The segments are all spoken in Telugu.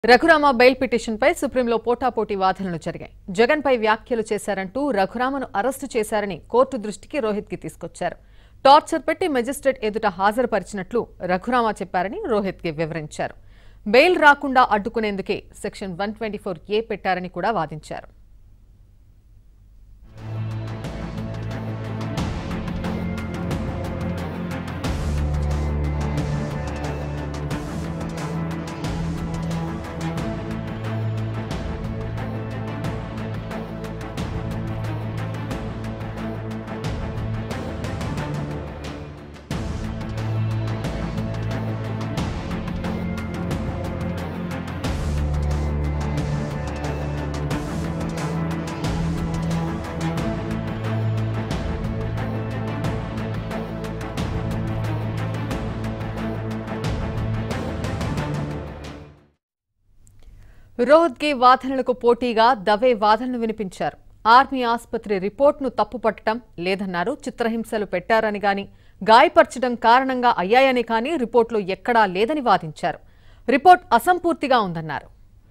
రఘురామ బెయిల్ పిటిషన్పై సుప్రీంలో పోటాపోటీ వాదనలు జరిగాయి జగన్పై వ్యాఖ్యలు చేశారంటూ రఘురామను అరెస్టు చేశారని కోర్టు దృష్టికి రోహిత్కి తీసుకొచ్చారు టార్చర్ పెట్టి మెజిస్ట్రేట్ ఎదుట హాజరుపరిచినట్లు రఘురామ చెప్పారని రోహిత్కి వివరించారు బెయిల్ రాకుండా అడ్డుకునేందుకే సెక్షన్ వన్ ఏ పెట్టారని కూడా వాదించారు రోహత్గి వాదనలకు పోటీగా దవే వాదనలు వినిపించారు ఆర్మీ ఆసుపత్రి రిపోర్ట్ను తప్పుపట్టడం లేదన్నారు చిత్రహింసలు పెట్టారని గాని గాయపరచడం కారణంగా అయ్యాయని కానీ రిపోర్టులో ఎక్కడా లేదని వాదించారు రిపోర్ట్ అసంపూర్తిగా ఉందన్నారు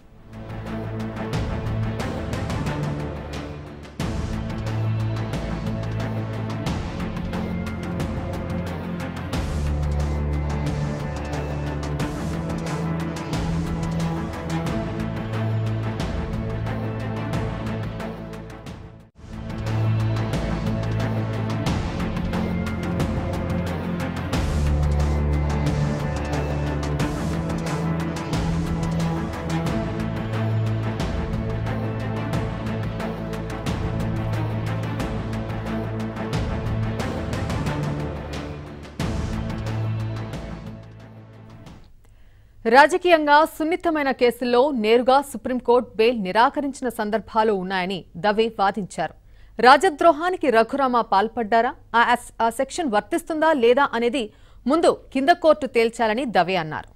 రాజకీయంగా సున్నితమైన కేసుల్లో నేరుగా సుప్రీంకోర్టు బెయిల్ నిరాకరించిన సందర్భాలు ఉన్నాయని దవే వాదించారు రాజద్రోహానికి రఘురామ పాల్పడ్డారా ఆ అస్- ఆ సెక్షన్ వర్తిస్తుందా లేదా అనేది ముందు కింద కోర్టు తేల్చాలని దవే అన్నారు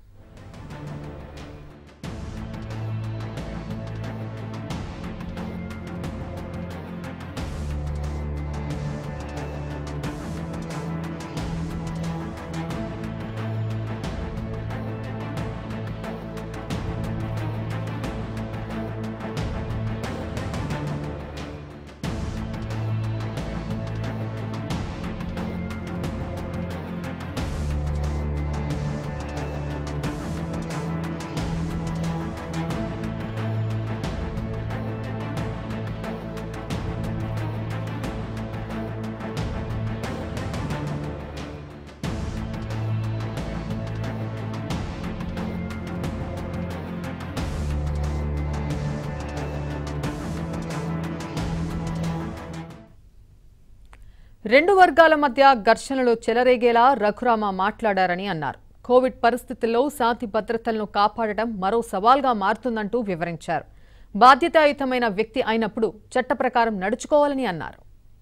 రెండు వర్గాల మధ్య ఘర్షణలు చెలరేగేలా రఘురామ మాట్లాడారని అన్నారు కోవిడ్ పరిస్థితుల్లో శాంతి భద్రతలను కాపాడటం మరో సవాల్గా మారుతుందంటూ వివరించారు బాధ్యతాయుతమైన వ్యక్తి అయినప్పుడు చట్ట ప్రకారం నడుచుకోవాలని అన్నారు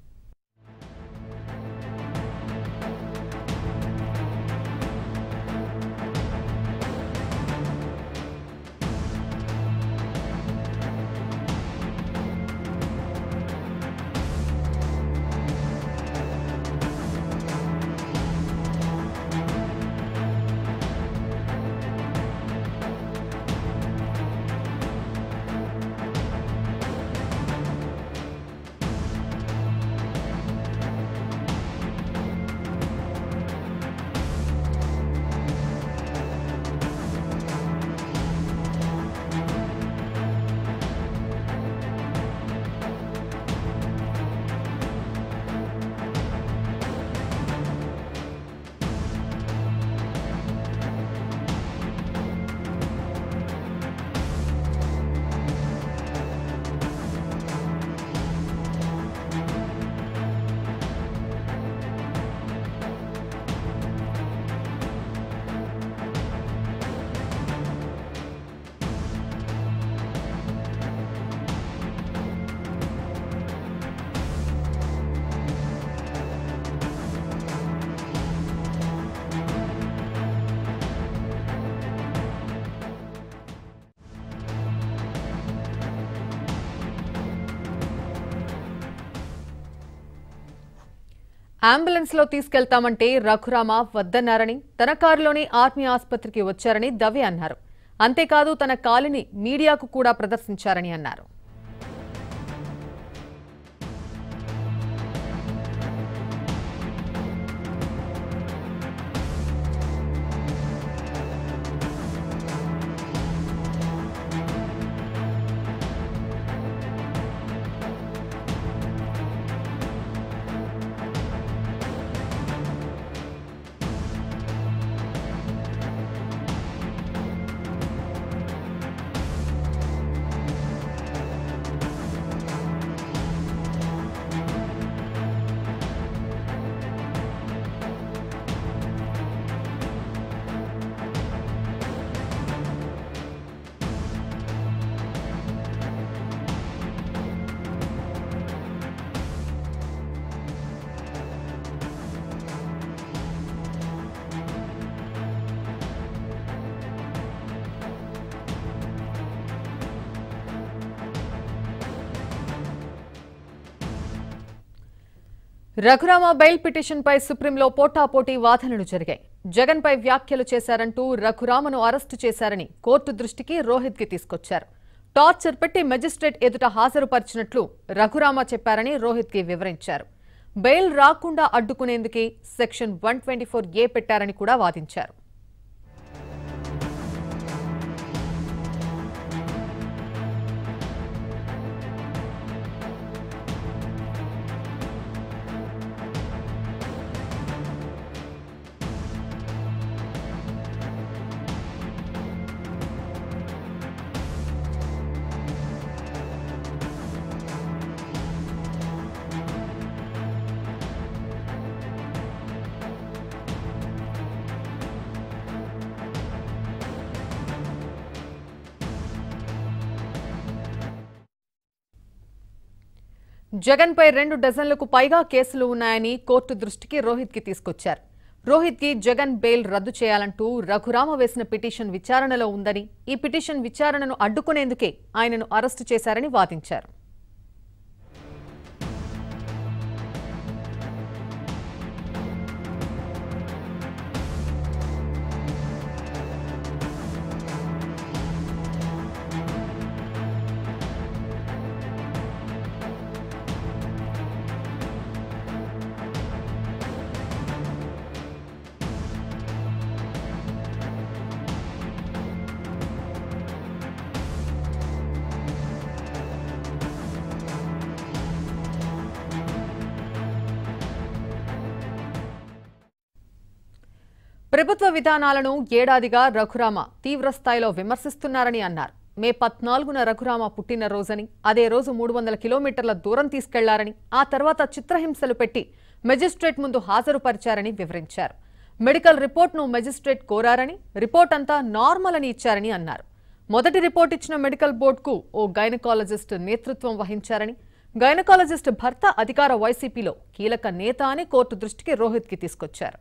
అంబులెన్స్ లో తీసుకెళ్తామంటే రఘురామ వద్దన్నారని తన కారులోనే ఆర్మీ ఆసుపత్రికి వచ్చారని దవే అన్నారు అంతేకాదు తన కాలిని మీడియాకు కూడా ప్రదర్శించారని అన్నారు రఘురామ బెయిల్ పిటిషన్పై సుప్రీంలో పోటాపోటీ వాదనలు జరిగాయి జగన్పై వ్యాఖ్యలు చేశారంటూ రఘురామను అరెస్టు చేశారని కోర్టు దృష్టికి రోహిత్కి తీసుకొచ్చారు టార్చర్ పెట్టి మెజిస్ట్రేట్ ఎదుట హాజరుపరిచినట్లు రఘురామ చెప్పారని రోహిత్కి వివరించారు బెయిల్ రాకుండా అడ్డుకునేందుకే section one twenty four A పెట్టారని కూడా వాదించారు జగన్పై రెండు డజన్లకు పైగా కేసులు ఉన్నాయని కోర్టు దృష్టికి రోహిత్కి తీసుకొచ్చారు రోహిత్కి జగన్ బెయిల్ రద్దు చేయాలంటూ రఘురామ వేసిన పిటిషన్ విచారణలో ఉందని ఈ పిటిషన్ విచారణను అడ్డుకునేందుకే ఆయనను అరెస్టు చేశారని వాదించారు ప్రభుత్వ విధానాలను ఏడాదిగా రఘురామ తీవ్రస్థాయిలో విమర్శిస్తున్నారని అన్నారు మే పద్నాలుగున రఘురామ పుట్టినరోజని అదే రోజు మూడు వందల కిలోమీటర్ల దూరం తీసుకెళ్లారని ఆ తర్వాత చిత్రహింసలు పెట్టి మెజిస్ట్రేట్ ముందు హాజరుపరిచారని వివరించారు మెడికల్ రిపోర్ట్ను మెజిస్ట్రేట్ కోరారని రిపోర్ట్ అంతా నార్మల్ అని ఇచ్చారని అన్నారు మొదటి రిపోర్ట్ ఇచ్చిన మెడికల్ బోర్డుకు ఓ గైనకాలజిస్ట్ నేతృత్వం వహించారని గైనకాలజిస్ట్ భర్త అధికార వైసీపీలో కీలక నేత అని కోర్టు దృష్టికి రోహిత్కి తీసుకొచ్చారు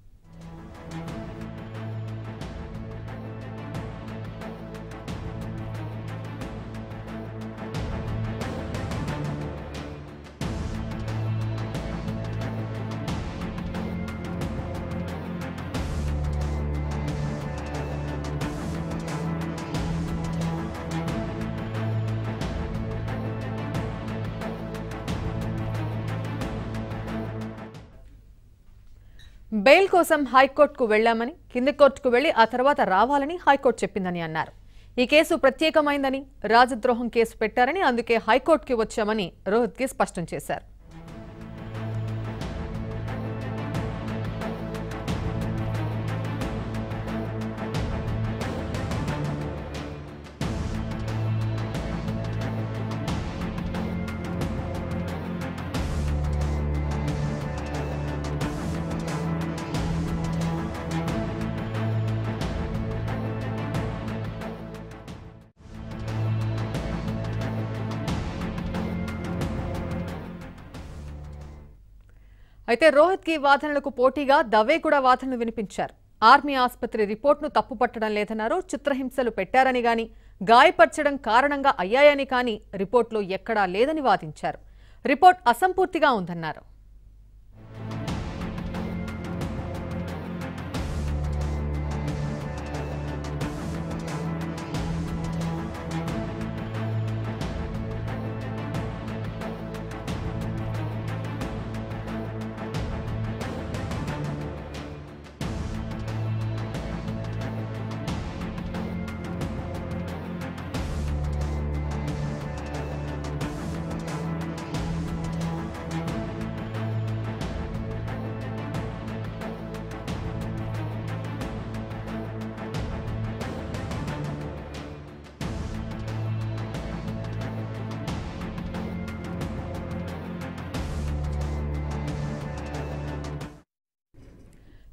బెయిల్ కోసం హైకోర్టుకు వెళ్లామని కింది కోర్టుకు వెళ్లి ఆ తర్వాత రావాలని హైకోర్టు చెప్పిందని అన్నారు ఈ కేసు ప్రత్యేకమైందని రాజద్రోహం కేసు పెట్టారని అందుకే హైకోర్టుకి వచ్చామని రోహిత్కి స్పష్టం చేశారు అయితే రోహిత్ కి వాదనలకు పోటీగా దవే కూడా వాదనలు వినిపించారు ఆర్మీ ఆసుపత్రి రిపోర్ట్ను తప్పుపట్టడం లేదన్నారు చిత్రహింసలు పెట్టారని గాని గాయపరచడం కారణంగా అయ్యాయని కానీ రిపోర్ట్లో ఎక్కడా లేదని వాదించారు రిపోర్ట్ అసంపూర్తిగా ఉందన్నారు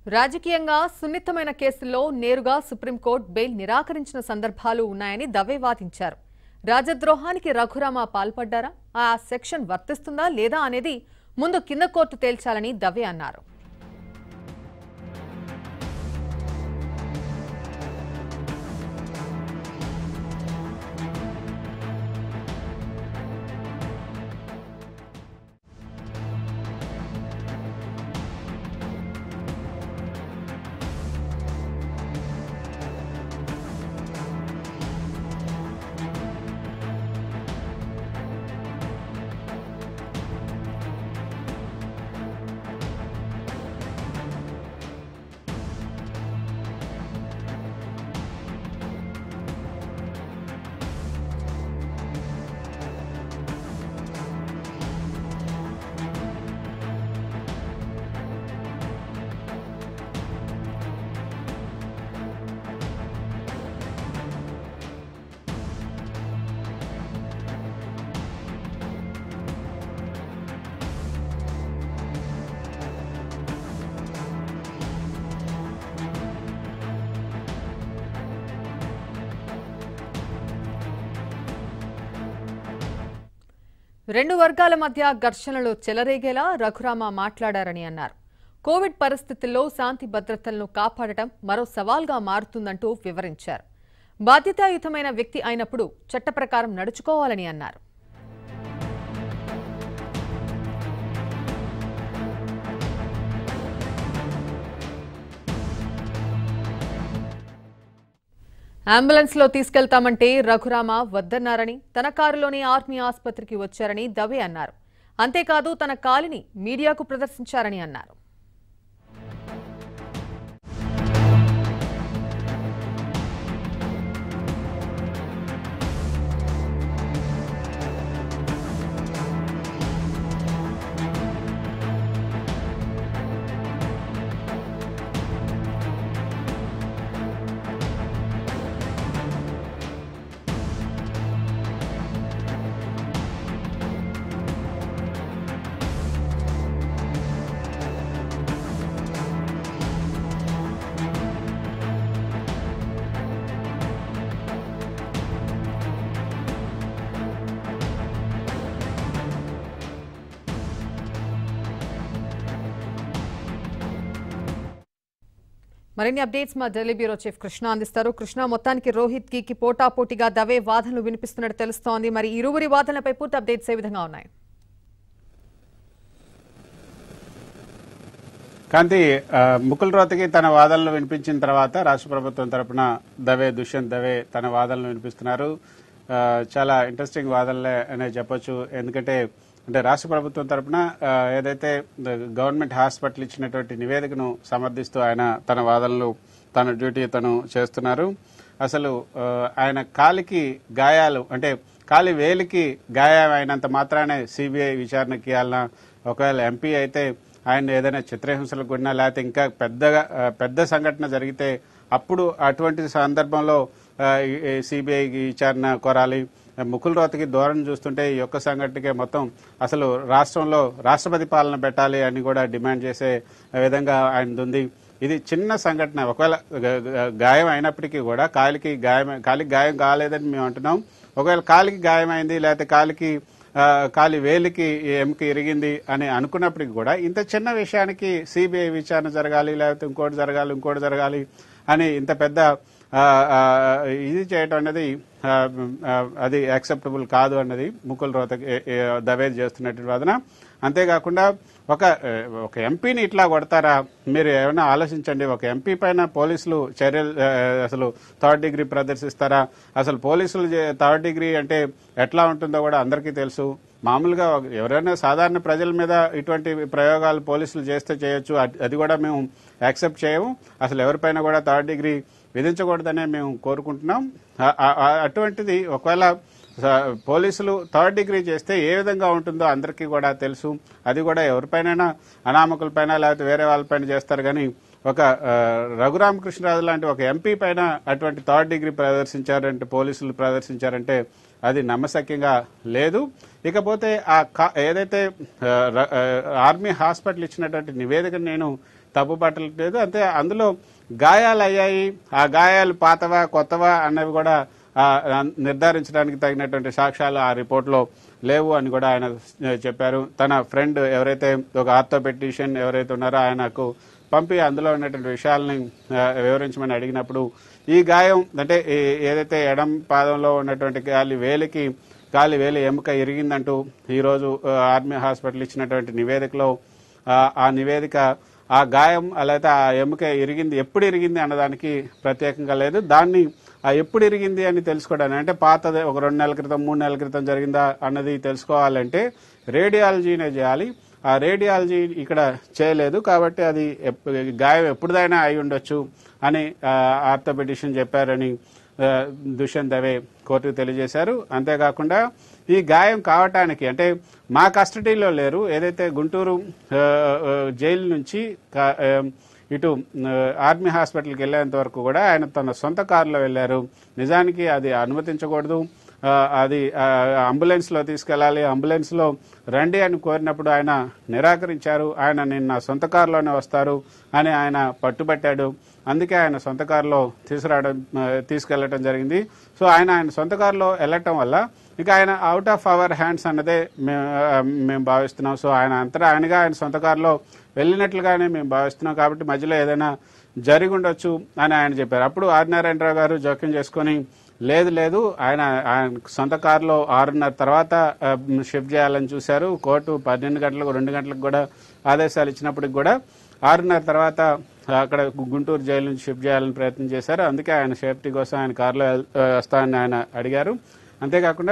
రాజకీయంగా సున్నితమైన కేసుల్లో నేరుగా సుప్రీంకోర్టు బెయిల్ నిరాకరించిన సందర్భాలు ఉన్నాయని దవే వాదించారు రాజద్రోహానికి రఘురామ పాల్పడ్డారా ఆ సెక్షన్ వర్తిస్తుందా లేదా అనేది ముందు కింద కోర్టు తేల్చాలని దవే అన్నారు రెండు వర్గాల మధ్య ఘర్షణలు చెలరేగేలా రఘురామ మాట్లాడారని అన్నారు కోవిడ్ పరిస్థితుల్లో శాంతి భద్రతలను కాపాడటం మరో సవాల్గా మారుతుందంటూ వివరించారు బాధ్యతాయుతమైన వ్యక్తి అయినప్పుడు చట్ట ప్రకారం నడుచుకోవాలని అన్నారు అంబులెన్స్ లో తీసుకెళ్తామంటే రఘురామ వద్దన్నారని తన కారులోనే ఆర్మీ ఆసుపత్రికి వచ్చారని దవే అన్నారు అంతేకాదు తన కాలిని మీడియాకు ప్రదర్శించారని అన్నారు మరిన్ని అప్డేట్స్ మా ఢిల్లీ బ్యూరో చీఫ్ కృష్ణ అందిస్తారు కృష్ణ మొత్తానికి రోహిత్ కి పోటాపోటీగా దవే వాదనలు వినిపిస్తున్నట్టు తెలుస్తోంది మరి ఇరువురి వాదనలపై పూర్తి అప్డేట్స్ ఏ విధంగా ఉన్నాయి కాంతి ఆ, ముకుల్ రోతకి తన వాదనలు వినిపించిన తర్వాత రాష్ట్ర ప్రభుత్వం తరపున దవే దుష్యంత్ దవే తన వాదనలు వినిపిస్తున్నారు ఆ, చాలా ఇంట్రెస్టింగ్ వాదనలే అనే చెప్పొచ్చు ఎందుకంటే అంటే రాష్ట్ర ప్రభుత్వం తరపున ఆ, ఏదైతే ద- గవర్నమెంట్ హాస్పిటల్ ఇచ్చినటువంటి నివేదికను సమర్థిస్తూ ఆయన తన వాదనలు తన డ్యూటీ తను చేస్తున్నారు అసలు ఆ, ఆయన కాలికి గాయాలు అంటే కాలి వేలికి గాయం అయినంత మాత్రానే సిబిఐ విచారణకి ఇవ్వాలన్నా ఒకవేళ ఎంపీ అయితే ఆయన ఏదైనా చిత్రహింసలకు గుడినా లేకపోతే ఇంకా పెద్దగా ఆ, పెద్ద సంఘటన జరిగితే అప్పుడు అటువంటి సందర్భంలో సిబిఐ విచారణ కోరాలి ముకుల్ రోతకి దూరం చూస్తుంటే ఈ యొక్క సంఘటనకే మొత్తం అసలు రాష్ట్రంలో రాష్ట్రపతి పాలన పెట్టాలి అని కూడా డిమాండ్ చేసే విధంగా ఆయన ఉంది ఇది చిన్న సంఘటన ఒకవేళ గ- గ- గాయం అయినప్పటికీ కూడా కాలికి గాయం కాలికి గాయం కాలేదని మేము అంటున్నాం ఒకవేళ కాలికి గాయమైంది లేకపోతే కాలికి ఆ, కాలి వేలికి ఈ ఎముక ఇరిగింది అని అనుకున్నప్పటికీ కూడా ఇంత చిన్న విషయానికి సిబిఐ విచారణ జరగాలి లేకపోతే ఇంకోటి జరగాలి ఇంకోటి జరగాలి అని ఇంత పెద్ద ఆ, ఆ, ఇది చేయటం అనేది ఆ, ఆ, అది యాక్సెప్టబుల్ కాదు అన్నది ముకుల్ రోత దవేది చేస్తున్నటువంటి వాదన అంతేకాకుండా ఒక ఆ, ఒక ఎంపీని ఇట్లా కొడతారా మీరు ఏమైనా ఆలోచించండి ఒక ఎంపీ పైన పోలీసులు చర్యలు ఆ, అసలు థర్డ్ డిగ్రీ ప్రదర్శిస్తారా అసలు పోలీసులు చే- థర్డ్ డిగ్రీ అంటే ఎట్లా ఉంటుందో కూడా అందరికీ తెలుసు మామూలుగా ఒక- ఎవరైనా సాధారణ ప్రజల మీద ఇటువంటి ప్రయోగాలు పోలీసులు చేస్తే చేయొచ్చు అది- అది కూడా మేము యాక్సెప్ట్ చేయము అసలు ఎవరిపైన కూడా థర్డ్ డిగ్రీ విధించకూడదనే మేము కోరుకుంటున్నాం ఆ- ఆ- ఆ- అటువంటిది ఒకవేళ స- పోలీసులు థర్డ్ డిగ్రీ చేస్తే ఏ విధంగా ఉంటుందో అందరికీ కూడా తెలుసు అది కూడా ఎవరిపైనైనా అనామకులపైన లేకపోతే వేరే వాళ్ళపైన చేస్తారు కానీ ఒక ఆ, రఘురామకృష్ణరాజు లాంటి ఒక ఎంపీ పైన అటువంటి థర్డ్ డిగ్రీ ప్రదర్శించారంటే పోలీసులు ప్రదర్శించారంటే అది నమ్మశక్యంగా లేదు ఇకపోతే ఆ కా- ఏదైతే ఆ, ర- ఆ, ఆర్మీ హాస్పిటల్ ఇచ్చినటువంటి నివేదికను నేను తప్పు పట్టలేదు అంతే అందులో గాయాలు అయ్యాయి ఆ గాయాలు పాతవా కొత్తవా అన్నవి కూడా ఆ, ఆ, నిర్ధారించడానికి తగినటువంటి సాక్ష్యాలు ఆ రిపోర్ట్లో లేవు అని కూడా ఆయన చెప్పారు తన ఫ్రెండ్ ఎవరైతే ఒక ఆర్థోపెటిషియన్ ఎవరైతే ఉన్నారో ఆయనకు పంపి అందులో ఉన్నటువంటి విషయాలని ఆ, వివరించమని అడిగినప్పుడు ఈ గాయం అంటే ఈ- ఏదైతే ఎడం పాదంలో ఉన్నటువంటి గాలి వేలికి గాలి వేలి ఎముక ఇరిగిందంటూ ఈరోజు ఆ, ఆర్మీ హాస్పిటల్ ఇచ్చినటువంటి నివేదికలో ఆ, ఆ నివేదిక ఆ గాయం అలాగే ఆ ఎముక ఇరిగింది ఎప్పుడు ఇరిగింది అన్నదానికి ప్రత్యేకంగా లేదు దాన్ని ఆ ఎప్పుడు ఇరిగింది అని తెలుసుకోవడానికి అంటే పాతది ఒక రెండు నెలల క్రితం మూడు నెలల క్రితం జరిగిందా అన్నది తెలుసుకోవాలంటే రేడియాలజీనే చేయాలి ఆ రేడియాలజీ ఇక్కడ చేయలేదు కాబట్టి అది ఎప్- గాయం ఎప్పుడుదైనా అయి ఉండొచ్చు అని ఆర్థోపెడిషన్ చెప్పారని ఆ, దుష్యంత్ దవే కోర్టుకు తెలియజేశారు అంతేకాకుండా ఈ గాయం కావటానికి అంటే మా కస్టడీలో లేరు ఏదైతే గుంటూరు ఆ, ఆ, జైలు నుంచి కా- ఆ, ఇటు ఆ, ఆర్మీ హాస్పిటల్కి వెళ్ళేంత వరకు కూడా ఆయన తన సొంత కారులో వెళ్ళారు నిజానికి అది అనుమతించకూడదు ఆ, అది ఆ, అంబులెన్స్ లో తీసుకెళ్లాలి అంబులెన్స్ లో రండి అని కోరినప్పుడు ఆయన నిరాకరించారు ఆయన నేను నా సొంత కారులోనే వస్తారు అని ఆయన పట్టుబట్టాడు అందుకే ఆయన సొంత కారులో తీసుకురావడం ఆ, తీసుకెళ్లడం జరిగింది సో ఆయన ఆయన సొంత కారులో వెళ్ళటం వల్ల ఇక ఆయన అవుట్ ఆఫ్ అవర్ హ్యాండ్స్ అన్నదే మేము ఆ, మేము భావిస్తున్నాం సో ఆయన అంతటా ఆయనగా ఆయన సొంత కారులో వెళ్ళినట్లుగానే మేము భావిస్తున్నాం కాబట్టి మధ్యలో ఏదైనా జరిగి ఉండొచ్చు అని ఆయన చెప్పారు అప్పుడు ఆదినారాయణరావు గారు జోక్యం చేసుకొని లేదు లేదు ఆయన ఆయన సొంత కారులో ఆరున్నర తర్వాత ఆ, షిఫ్ట్ చేయాలని చూశారు కోర్టు పన్నెండు గంటలకు రెండు గంటలకు కూడా ఆదేశాలు ఇచ్చినప్పటికి కూడా ఆరున్నర తర్వాత అక్కడ గుంటూరు జైలు నుంచి షిఫ్ట్ చేయాలని ప్రయత్నం చేశారు అందుకే ఆయన సేఫ్టీ కోసం ఆయన కారులో వెళ్- ఆ, వస్తానని ఆయన అడిగారు అంతేకాకుండా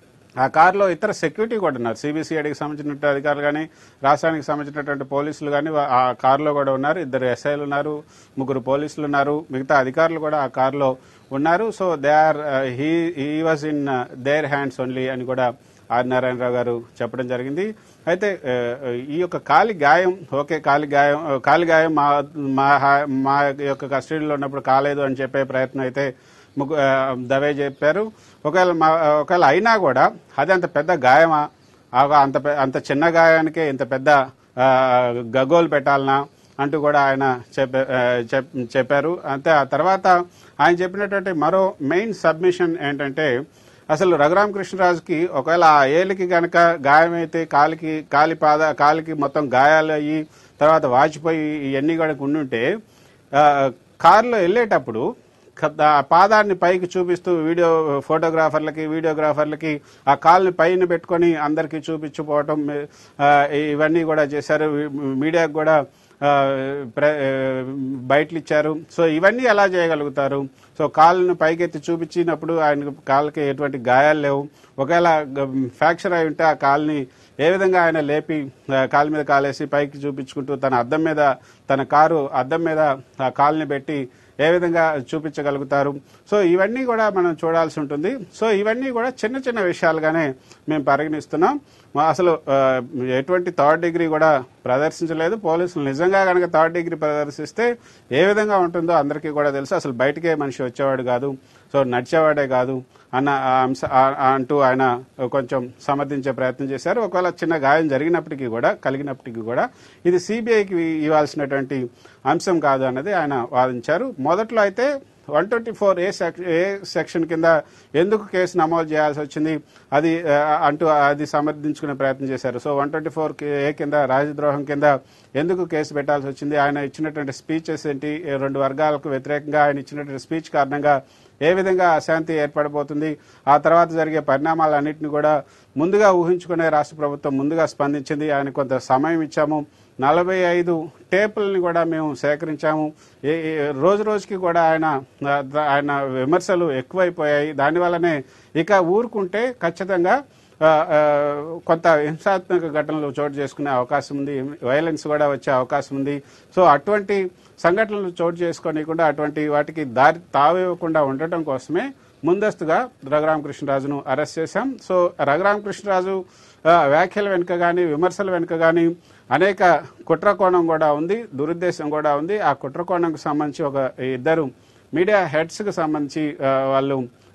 ఆ కారులో ఇతర సెక్యూరిటీ కూడా ఉన్నారు సిబిసిఐడికి సంబంధించిన అధికారులు కానీ రాష్ట్రానికి సంబంధించినటువంటి పోలీసులు కానీ వా- ఆ కారులో కూడా ఉన్నారు ఇద్దరు ఎస్ఐలు ఉన్నారు ముగ్గురు పోలీసులు ఉన్నారు మిగతా అధికారులు కూడా ఆ కారులో ఉన్నారు so they are he he was in their hands only అని కూడా ఆర్ నారాయణరావు గారు చెప్పడం జరిగింది అయితే ఆ, ఈ యొక్క కాలి గాయం ఓకే కాలి గాయం ఆ, కాలి గాయం మా మా హా- మా యొక్క కస్టడీలో ఉన్నప్పుడు కాలేదు అని చెప్పే ప్రయత్నం అయితే ముగ్గు- ఆ, దవే చెప్పారు ఒకవేళ మా ఒకవేళ అయినా కూడా అది అంత పెద్ద గాయమా ఆ అంత పె- అంత చిన్న గాయానికే ఇంత పెద్ద ఆ, గగోలు పెట్టాలనా అంటూ కూడా ఆయన చెప్ప- ఆ, చెప్- చెప్పారు అంతే ఆ తర్వాత ఆయన చెప్పినటువంటి మరో మెయిన్ సబ్మిషన్ ఏంటంటే అసలు రఘురామకృష్ణరాజుకి ఒకవేళ ఆ ఏలికి గనక గాయమైతే కాలికి కాలి పాద కాలికి మొత్తం గాయాలు అయ్యి తర్వాత వాచిపోయి ఇవన్నీ కూడా ఉండుంటే ఆ, కారులో వెళ్ళేటప్పుడు క- ఆ పాదాన్ని పైకి చూపిస్తూ వీడియో ఫోటోగ్రాఫర్లకి వీడియోగ్రాఫర్లకి ఆ కాల్ని పైన పెట్టుకొని అందరికీ చూపించుకోవటం ఆ, ఇవన్నీ కూడా చేశారు మీడియాకు కూడా ఆ, ప్ర- ఆ, బయటలు ఇచ్చారు సో ఇవన్నీ ఎలా చేయగలుగుతారు సో కాళ్ళను పైకెత్తి చూపించినప్పుడు ఆయన కాళ్ళకి ఎటువంటి గాయాలు లేవు ఒకవేళ ఫ్రాక్చర్ అయి ఉంటే ఆ కాల్ని ఏ విధంగా ఆయన లేపి ఆ, కాలు మీద కాలేసి పైకి చూపించుకుంటూ తన అద్దం మీద తన కారు అద్దం మీద ఆ కాల్ని పెట్టి ఏ విధంగా చూపించగలుగుతారు సో ఇవన్నీ కూడా మనం చూడాల్సి ఉంటుంది సో ఇవన్నీ కూడా చిన్న చిన్న విషయాలుగానే మేము పరిగణిస్తున్నాం మా అసలు ఆ, ఎటువంటి థర్డ్ డిగ్రీ కూడా ప్రదర్శించలేదు పోలీసులు నిజంగా కనుక థర్డ్ డిగ్రీ ప్రదర్శిస్తే ఏ విధంగా ఉంటుందో అందరికీ కూడా తెలుసు అసలు బయటకే మనిషి వచ్చేవాడు కాదు సో నడిచేవాడే కాదు అన్న ఆ అంశ ఆ- ఆ అంటూ ఆయన కొంచెం సమర్థించే ప్రయత్నం చేశారు ఒకవేళ చిన్న గాయం జరిగినప్పటికీ కూడా కలిగినప్పటికీ కూడా ఇది సిబిఐకి ఇవ్వాల్సినటువంటి అంశం కాదు అన్నది ఆయన వాదించారు మొదట్లో అయితే one twenty four A section A section కింద ఎందుకు కేసు నమోదు చేయాల్సి వచ్చింది అది ఆ, అంటూ అది సమర్థించుకునే ప్రయత్నం చేశారు so one twenty four A కింద రాజద్రోహం కింద ఎందుకు కేసు పెట్టాల్సి వచ్చింది ఆయన ఇచ్చినటువంటి స్పీచెస్ ఏంటి ఏ రెండు వర్గాలకు వ్యతిరేకంగా ఆయన ఇచ్చినటువంటి స్పీచ్ కారణంగా ఏ విధంగా అశాంతి ఏర్పడబోతుంది ఆ తర్వాత జరిగే పరిణామాలన్నింటినీ కూడా ముందుగా ఊహించుకునే రాష్ట్ర ప్రభుత్వం ముందుగా స్పందించింది ఆయన కొంత సమయం ఇచ్చాము నలభై ఐదు టేపుల్ని కూడా మేము సేకరించాము ఏ- ఏ- రోజు రోజుకి కూడా ఆయన ఆ, ఆయన విమర్శలు ఎక్కువైపోయాయి దానివల్లనే ఇక ఊరుకుంటే ఖచ్చితంగా ఆ, ఆ, కొంత హింసాత్మక ఘటనలు చోటు చేసుకునే అవకాశం ఉంది వైలెన్స్ కూడా వచ్చే అవకాశం ఉంది సో అటువంటి సంఘటనలు చోటు చేసుకోనికుండా అటువంటి వాటికి దారి తావివ్వకుండా ఉండటం కోసమే ముందస్తుగా రఘురామకృష్ణరాజును అరెస్ట్ చేశాం సో రఘురామకృష్ణరాజు ఆ, వ్యాఖ్యల వెనుక కానీ విమర్శల వెనుక కానీ అనేక కుట్రకోణం కూడా ఉంది దురుద్దేశం కూడా ఉంది ఆ కుట్రకోణంకు సంబంధించి ఒక ఇద్దరు మీడియా హెడ్స్కి సంబంధించి ఆ, వాళ్ళు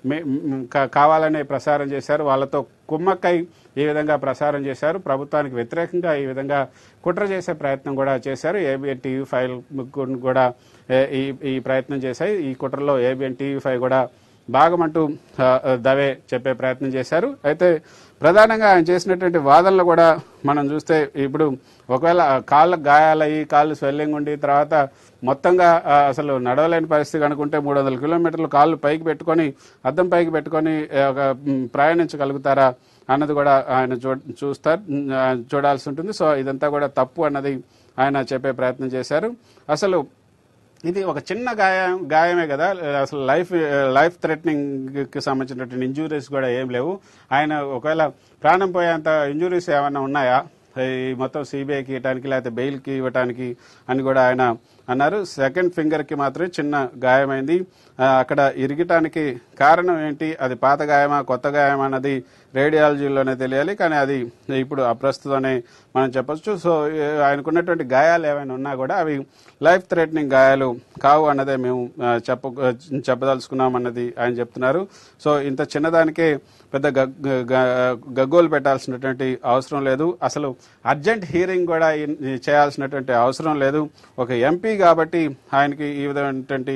మే- మ్, కా- కావాలనే ప్రసారం చేశారు వాళ్ళతో కుమ్మక్కై ఈ విధంగా ప్రసారం చేశారు ప్రభుత్వానికి వ్యతిరేకంగా ఈ విధంగా కుట్ర చేసే ప్రయత్నం కూడా చేశారు ఏబిఎన్ టీవీ ఫైవ్ కూడా ఏ, ఈ ఈ ప్రయత్నం చేశాయి ఈ కుట్రలో ఏబిఎన్ టీవీ ఫైవ్ కూడా భాగమంటూ ఆ, ఆ, దవే చెప్పే ప్రయత్నం చేశారు అయితే ప్రధానంగా ఆయన చేసినటువంటి వాదనలు కూడా మనం చూస్తే ఇప్పుడు ఒకవేళ ఆ కాళ్ళకు గాయాలయ్యి కాళ్ళు స్వెల్లింగ్ ఉండి తర్వాత మొత్తంగా ఆ, అసలు నడవలేని పరిస్థితి కనుకుంటే మూడు వందల కిలోమీటర్లు కాళ్ళు పైకి పెట్టుకొని అద్దం పైకి పెట్టుకొని ఆ, ఒక మ్, ప్రయాణించగలుగుతారా అన్నది కూడా ఆయన చూ చూస్తారు మ్, ఆ, చూడాల్సి ఉంటుంది సో ఇదంతా కూడా తప్పు అన్నది ఆయన చెప్పే ప్రయత్నం చేశారు అసలు ఇది ఒక చిన్న గాయం గాయమే కదా అసలు లైఫ్ లైఫ్ థ్రెటనింగ్ కి సంబంధించినటువంటి ఇంజురీస్ కూడా ఏం లేవు ఆయన ఒకవేళ ప్రాణం పోయేంత ఇంజురీస్ ఏమైనా ఉన్నాయా ఈ మొత్తం సిబిఐకి ఇవ్వడానికి లేకపోతే బెయిల్కి ఇవ్వడానికి అని కూడా ఆయన అన్నారు సెకండ్ ఫింగర్కి మాత్రమే చిన్న గాయమైంది ఆ, అక్కడ ఇరిగటానికి కారణం ఏంటి అది పాత గాయమా కొత్త గాయమా అన్నది రేడియాలజీలోనే తెలియాలి కానీ అది ఇప్పుడు అప్రస్తుతమనే మనం చెప్పొచ్చు సో ఏ, ఆయనకున్నటువంటి గాయాలు ఏమైనా ఉన్నా కూడా అవి లైఫ్ థ్రెటనింగ్ గాయాలు కావు అన్నదే మేము ఆ, చెప్ప చెప్పదలుచుకున్నాం అన్నది ఆయన చెప్తున్నారు సో ఇంత చిన్నదానికే పెద్ద గగ్- గ- గగ్గోలు పెట్టాల్సినటువంటి అవసరం లేదు అసలు అర్జెంట్ హీరింగ్ కూడా ఇన్- చేయాల్సినటువంటి అవసరం లేదు ఒక ఎంపీ కాబట్టి ఆయనకి ఈ విధమైనటువంటి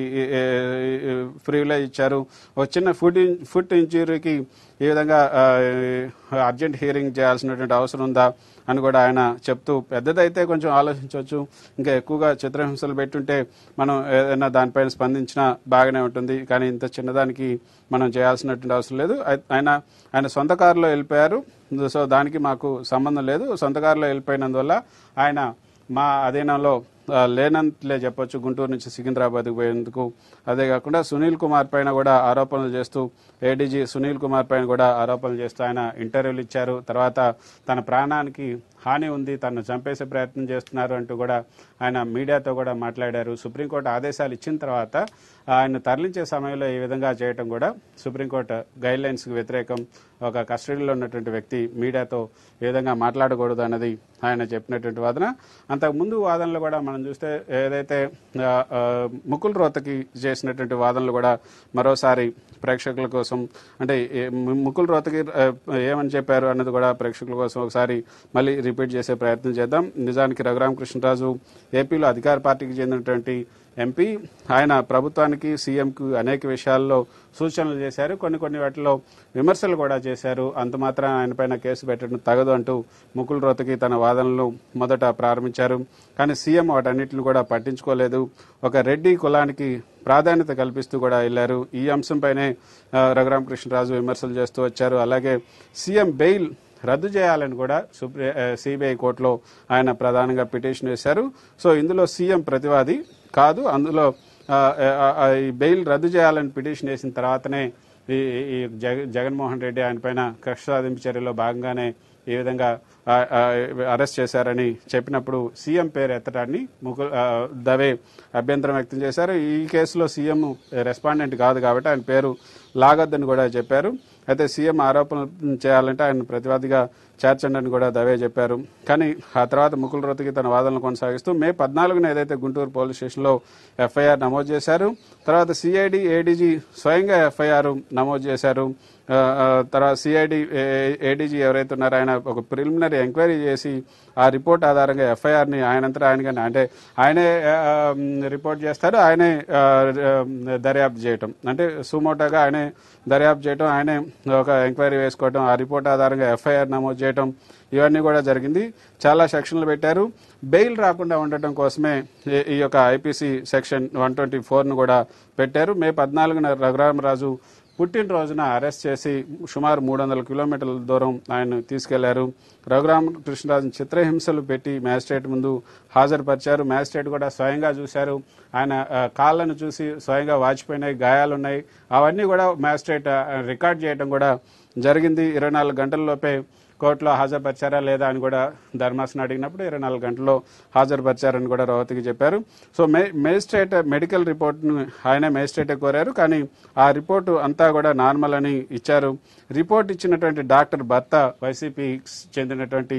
ప్రివిలేజ్ ఇచ్చారు ఒక చిన్న ఫుట్ ఇన్- ఫుట్ ఇంజురీకి ఈ విధంగా ఆ, అర్జెంట్ హీరింగ్ చేయాల్సినటువంటి అవసరం ఉందా అని కూడా ఆయన చెప్తూ పెద్దదైతే కొంచెం ఆలోచించవచ్చు ఇంకా ఎక్కువగా చిత్రహింసలు పెట్టుంటే మనం ఏదైనా దానిపైన స్పందించినా బాగానే ఉంటుంది కానీ ఇంత చిన్నదానికి మనం చేయాల్సినటువంటి అవసరం లేదు అయి- ఆయన ఆయన సొంత కారులో వెళ్ళిపోయారు సో దానికి మాకు సంబంధం లేదు సొంత కారులో వెళ్ళిపోయినందువల్ల ఆయన మా అధీనంలో ఆ, లేనంతలే చెప్పొచ్చు గుంటూరు నుంచి సికింద్రాబాద్కి పోయేందుకు అదే కాకుండా సునీల్ కుమార్ పైన కూడా ఆరోపణలు చేస్తూ ఏడీజీ సునీల్ కుమార్ పైన కూడా ఆరోపణలు చేస్తూ ఆయన ఇంటర్వ్యూలు ఇచ్చారు తర్వాత తన ప్రాణానికి హాని ఉంది తను చంపేసే ప్రయత్నం చేస్తున్నారు అంటూ కూడా ఆయన మీడియాతో కూడా మాట్లాడారు సుప్రీంకోర్టు ఆదేశాలు ఇచ్చిన తర్వాత ఆయన తరలించే సమయంలో ఈ విధంగా చేయటం కూడా సుప్రీంకోర్టు గైడ్ లైన్స్కి వ్యతిరేకం ఒక కస్టడీలో ఉన్నటువంటి వ్యక్తి మీడియాతో ఈ విధంగా మాట్లాడకూడదు అన్నది ఆయన చెప్పినటువంటి వాదన అంతకు ముందు వాదనలు కూడా మనం చూస్తే ఏదైతే ఆ, ఆ, ముకుల్ రోతకి చేసినటువంటి వాదనలు కూడా మరోసారి ప్రేక్షకుల కోసం అంటే ఏ- ము- ముకుల్ రోతకి ఆ, ఏమని చెప్పారు అన్నది కూడా ప్రేక్షకుల కోసం ఒకసారి మళ్ళీ రిపీట్ చేసే ప్రయత్నం చేద్దాం నిజానికి రఘురామ కృష్ణరాజు ఏపీలో అధికార పార్టీకి చెందినటువంటి ఎంపీ ఆయన ప్రభుత్వానికి సీఎంకు అనేక విషయాల్లో సూచనలు చేశారు కొన్ని కొన్ని వాటిలో విమర్శలు కూడా చేశారు అంత మాత్రం ఆయన పైన కేసు పెట్టడం తగదు అంటూ ముకుల్ రోతకి తన వాదనలు మొదట ప్రారంభించారు కానీ సీఎం వాటన్నిటిని కూడా పట్టించుకోలేదు ఒక రెడ్డి కులానికి ప్రాధాన్యత కల్పిస్తూ కూడా వెళ్లారు ఈ అంశంపైనే ఆ, రఘురామ కృష్ణరాజు విమర్శలు చేస్తూ వచ్చారు అలాగే సీఎం బెయిల్ రద్దు చేయాలని కూడా సుప్రీ సిబిఐ కోర్టులో ఆయన ప్రధానంగా పిటిషన్ వేశారు సో ఇందులో సీఎం ప్రతివాది కాదు అందులో ఆ, ఆ, ఆ, ఈ బెయిల్ రద్దు చేయాలని పిటిషన్ వేసిన తర్వాతనే ఈ ఈ జగ జగన్మోహన్ రెడ్డి ఆయన పైన కక్ష సాధింపు చర్యలో భాగంగానే ఈ విధంగా ఆ, ఆ, అరెస్ట్ చేశారని చెప్పినప్పుడు సీఎం పేరు ఎత్తడాన్ని ముకుల్ ఆ, దవే అభ్యంతరం వ్యక్తం చేశారు ఈ కేసులో సీఎం రెస్పాండెంట్ కాదు కాబట్టి ఆయన పేరు లాగొద్దని కూడా చెప్పారు అయితే సీఎం ఆరోపణలు చేయాలంటే ఆయన ప్రతివాదిగా చేర్చండి అని కూడా దవే చెప్పారు కానీ ఆ తర్వాత ముకుల్ రోతకి తన వాదనలు కొనసాగిస్తూ మే పద్నాలుగున ఏదైతే గుంటూరు పోలీస్ స్టేషన్లో ఎఫ్ఐఆర్ నమోదు చేశారు తర్వాత సిఐడి ఏడీజీ స్వయంగా ఎఫ్ఐఆర్ నమోదు చేశారు ఆ, ఆ, తర్వాత సిఐడి ఏడీజీ ఎవరైతే ఉన్నారో ఆయన ఒక ప్రిలిమినరీ ఎంక్వైరీ చేసి ఆ రిపోర్ట్ ఆధారంగా ఎఫ్ఐఆర్ని ఆయనంతటా ఆయనగానే అంటే ఆయనే ఆ, రిపోర్ట్ చేస్తారు ఆయనే ఆ, దర్యాప్తు చేయటం అంటే సుమోటోగా ఆయనే దర్యాప్తు చేయటం ఆయనే ఒక ఎంక్వైరీ వేసుకోవటం ఆ రిపోర్ట్ ఆధారంగా ఎఫ్ఐఆర్ నమోదు చేయటం ఇవన్నీ కూడా జరిగింది చాలా సెక్షన్లు పెట్టారు బెయిల్ రాకుండా ఉండటం కోసమే ఈ- ఈ యొక్క ఐపీసీ సెక్షన్ వన్ ట్వంటీ ఫోర్ను కూడా పెట్టారు మే పద్నాలుగున రఘురామరాజు పుట్టినరోజున అరెస్ట్ చేసి సుమారు మూడు వందల కిలోమీటర్ల దూరం ఆయన తీసుకెళ్లారు రఘురామ కృష్ణరాజును చిత్రహింసలు పెట్టి మ్యాజిస్ట్రేట్ ముందు హాజరుపరిచారు మ్యాజిస్ట్రేట్ కూడా స్వయంగా చూశారు ఆయన ఆ, కాళ్ళను చూసి స్వయంగా వాచిపోయినాయి గాయాలున్నాయి అవన్నీ కూడా మ్యాజిస్ట్రేట్ ఆ, రికార్డ్ చేయడం కూడా జరిగింది ఇరవై నాలుగు గంటల్లోపే కోర్టులో హాజరుపరిచారా లేదా అని కూడా ధర్మాసనం అడిగినప్పుడు ఇరవై నాలుగు గంటల్లో హాజరుపరిచారని కూడా రవతికి చెప్పారు సో మే మేజిస్ట్రేట్ మెడికల్ రిపోర్ట్ను ఆయనే మేజిస్ట్రేటే కోరారు కానీ ఆ రిపోర్టు అంతా కూడా నార్మల్ అని ఇచ్చారు రిపోర్ట్ ఇచ్చినటువంటి డాక్టర్ భర్త వైసీపీ చెందినటువంటి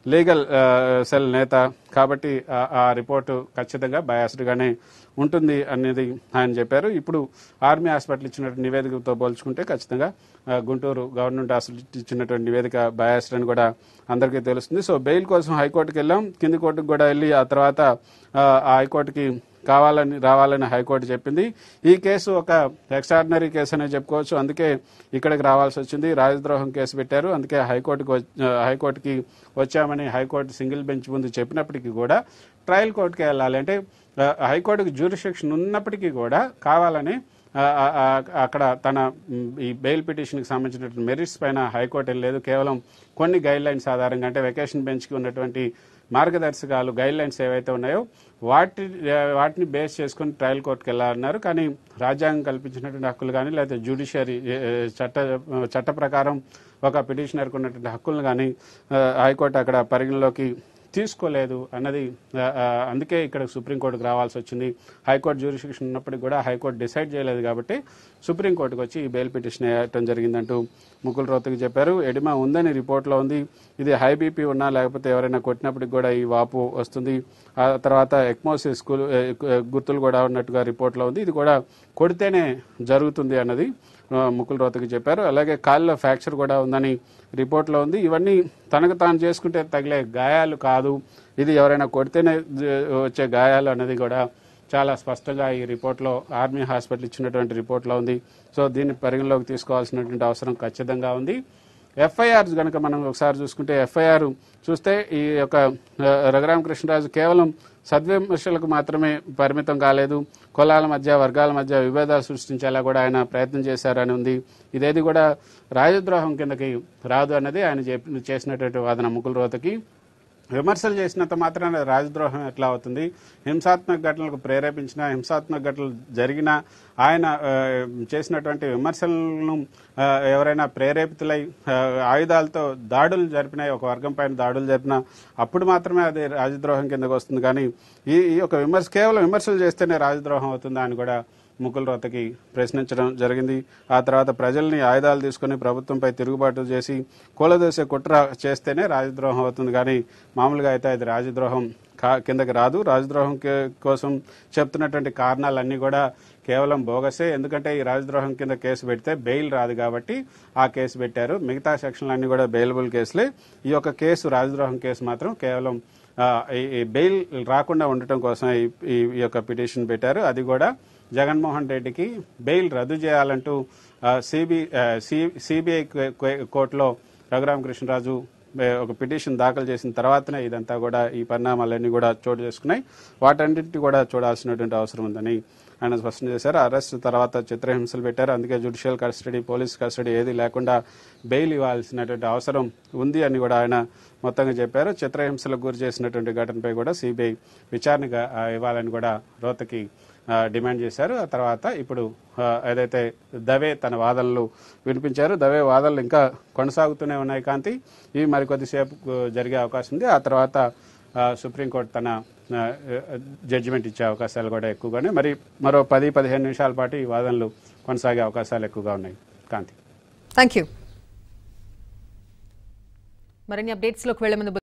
లీగల్ సెల్ నేత కాబట్టి ఆ- ఆ రిపోర్టు ఖచ్చితంగా బయాస్డ్గానే ఉంటుంది అనేది ఆయన చెప్పారు ఇప్పుడు ఆర్మీ హాస్పిటల్ ఇచ్చినటువంటి నివేదికతో పోల్చుకుంటే ఖచ్చితంగా ఆ, గుంటూరు గవర్నమెంట్ హాస్పిటల్ ఇచ్చినటువంటి నివేదిక బయాస్డ్ అని కూడా అందరికీ తెలుస్తుంది సో బెయిల్ కోసం హైకోర్టుకి వెళ్ళాం కింది కోర్టుకు కూడా వెళ్ళి ఆ తర్వాత ఆ, ఆ హైకోర్టుకి కావాలని రావాలని హైకోర్టు చెప్పింది ఈ కేసు ఒక ఎక్స్ట్రాడినరీ కేసు అనే చెప్పుకోవచ్చు అందుకే ఇక్కడికి రావాల్సి వచ్చింది రాజద్రోహం కేసు పెట్టారు అందుకే హైకోర్టుకు వచ్- ఆ, హైకోర్టుకి వచ్చామని హైకోర్టు సింగిల్ బెంచ్ ముందు చెప్పినప్పటికీ కూడా ట్రయల్ కోర్టుకి వెళ్ళాలి అంటే ఆ, హైకోర్టుకు జ్యూరిస్డిక్షన్ ఉన్నప్పటికీ కూడా కావాలని ఆ, ఆ, ఆ, అక్కడ తన మ్, ఈ బెయిల్ పిటిషన్కి సంబంధించినటువంటి మెరిట్స్ పైన హైకోర్టు వెళ్ళలేదు కేవలం కొన్ని గైడ్ లైన్స్ ఆధారంగా అంటే వెకేషన్ బెంచ్కి ఉన్నటువంటి మార్గదర్శకాలు గైడ్ లైన్స్ ఏవైతే ఉన్నాయో వాటి ఆ, వాటిని బేస్ చేసుకుని ట్రయల్ కోర్టుకి వెళ్ళాలన్నారు కానీ రాజ్యాంగం కల్పించినటువంటి హక్కులు కానీ లేకపోతే జ్యుడిషియరీ చట్ట చట్ట ప్రకారం ఒక పిటిషనర్కి ఉన్నటువంటి హక్కులను కానీ ఆ, హైకోర్టు అక్కడ పరిగణలోకి తీసుకోలేదు అన్నది ఆ, ఆ, అందుకే ఇక్కడ సుప్రీంకోర్టుకు రావాల్సి వచ్చింది హైకోర్టు జ్యూరిస్డిక్షన్ ఉన్నప్పటికీ కూడా హైకోర్టు డిసైడ్ చేయలేదు కాబట్టి సుప్రీంకోర్టుకు వచ్చి ఈ బెయిల్ పిటిషన్ వేయటం జరిగిందంటూ ముకుల్ రోతకి చెప్పారు ఎడిమా ఉందని రిపోర్ట్లో ఉంది ఇది హై బీపీ ఉన్నా లేకపోతే ఎవరైనా కొట్టినప్పటికి కూడా ఈ వాపు వస్తుంది ఆ తర్వాత ఎక్మోసిస్ గు- ఏ, గుర్తులు కూడా ఉన్నట్టుగా రిపోర్ట్లో ఉంది ఇది కూడా కొడితేనే జరుగుతుంది అన్నది ఆ, ముకుల్ రోతకి చెప్పారు అలాగే కాళ్ళలో ఫ్రాక్చర్ కూడా ఉందని రిపోర్ట్లో ఉంది ఇవన్నీ తనకు తాను చేసుకుంటే తగిలే గాయాలు కాదు ఇది ఎవరైనా కొడితేనే జ- వచ్చే గాయాలు అన్నది కూడా చాలా స్పష్టంగా ఈ రిపోర్ట్లో ఆర్మీ హాస్పిటల్ ఇచ్చినటువంటి రిపోర్ట్లో ఉంది సో దీన్ని పరిగణలోకి తీసుకోవాల్సినటువంటి అవసరం ఖచ్చితంగా ఉంది ఎఫ్ఐఆర్ కనుక మనం ఒకసారి చూసుకుంటే ఎఫ్ఐఆర్ చూస్తే ఈ యొక్క ఆ, రఘురామకృష్ణరాజు కేవలం సద్విమర్శలకు మాత్రమే పరిమితం కాలేదు కులాల మధ్య వర్గాల మధ్య విభేదాలు సృష్టించేలా కూడా ఆయన ప్రయత్నం చేశారని ఉంది ఇదేది కూడా రాజద్రోహం కిందకి రాదు అన్నది ఆయన చెప్పి- చేసినటువంటి వాదన ముకుల్ రోతకి విమర్శలు చేసినంత మాత్రాన రాజద్రోహం ఎట్లా అవుతుంది హింసాత్మక ఘటనలకు ప్రేరేపించిన హింసాత్మక ఘటనలు జరిగిన ఆయన ఆ, చేసినటువంటి విమర్శలను ఆ, ఎవరైనా ప్రేరేపితులై ఆ, ఆయుధాలతో దాడులు జరిపినాయి ఒక వర్గం పైన దాడులు జరిపిన అప్పుడు మాత్రమే అది రాజద్రోహం కిందకు వస్తుంది కానీ ఈ ఈ యొక్క విమర్శ కేవలం విమర్శలు చేస్తేనే రాజద్రోహం అవుతుందా అని కూడా ముకుల్ రోతకి ప్రశ్నించడం జరిగింది ఆ తర్వాత ప్రజల్ని ఆయుధాలు తీసుకుని ప్రభుత్వంపై తిరుగుబాటు చేసి కూలదోసే కుట్ర చేస్తేనే రాజద్రోహం అవుతుంది కానీ మామూలుగా అయితే అది రాజద్రోహం కా- కిందకి రాదు రాజద్రోహం కే- కోసం చెప్తున్నటువంటి కారణాలన్నీ కూడా కేవలం బోగసే ఎందుకంటే ఈ రాజద్రోహం కింద కేసు పెడితే బెయిల్ రాదు కాబట్టి ఆ కేసు పెట్టారు మిగతా సెక్షన్లన్నీ కూడా బెయిలబుల్ కేసులే ఈ యొక్క కేసు రాజద్రోహం కేసు మాత్రం కేవలం ఆ, ఈ- ఈ బెయిల్ రాకుండా ఉండటం కోసం ఈ- ఈ ఈ యొక్క పిటిషన్ పెట్టారు అది కూడా జగన్మోహన్ రెడ్డికి బెయిల్ రద్దు చేయాలంటూ సిబి సిబిఐ కోర్టులో రఘురామకృష్ణరాజు ఏ, ఒక పిటిషన్ దాఖలు చేసిన తర్వాతనే ఇదంతా కూడా ఈ పరిణామాలన్నీ కూడా చోటు చేసుకున్నాయి వాటన్నింటినీ కూడా చూడాల్సినటువంటి అవసరం ఉందని ఆయన స్పష్టం చేశారు అరెస్ట్ తర్వాత చిత్రహింసలు పెట్టారు అందుకే జుడిషియల్ కస్టడీ పోలీస్ కస్టడీ ఏది లేకుండా బెయిల్ ఇవ్వాల్సినటువంటి అవసరం ఉంది అని కూడా ఆయన మొత్తంగా చెప్పారు చిత్రహింసలకు గురి చేసినటువంటి ఘటనపై కూడా సిబిఐ విచారణగా ఆ, ఇవ్వాలని కూడా రోతకి ఆ, డిమాండ్ చేశారు ఆ తర్వాత ఇప్పుడు ఆ, ఏదైతే దవే తన వాదనలు వినిపించారు దవే వాదనలు ఇంకా కొనసాగుతూనే ఉన్నాయి కాంతి ఇవి మరికొద్దిసేపు ఆ, జరిగే అవకాశం ఉంది ఆ తర్వాత ఆ, సుప్రీంకోర్టు తన ఆ, జడ్జిమెంట్ ఇచ్చే అవకాశాలు కూడా ఎక్కువగానే మరి మరో పది పదిహేను నిమిషాల పాటు ఈ వాదనలు కొనసాగే అవకాశాలు ఎక్కువగా ఉన్నాయి కాంతి థ్యాంక్ యూ మరిన్ని అప్డేట్స్లోకి వెళ్లే ముందు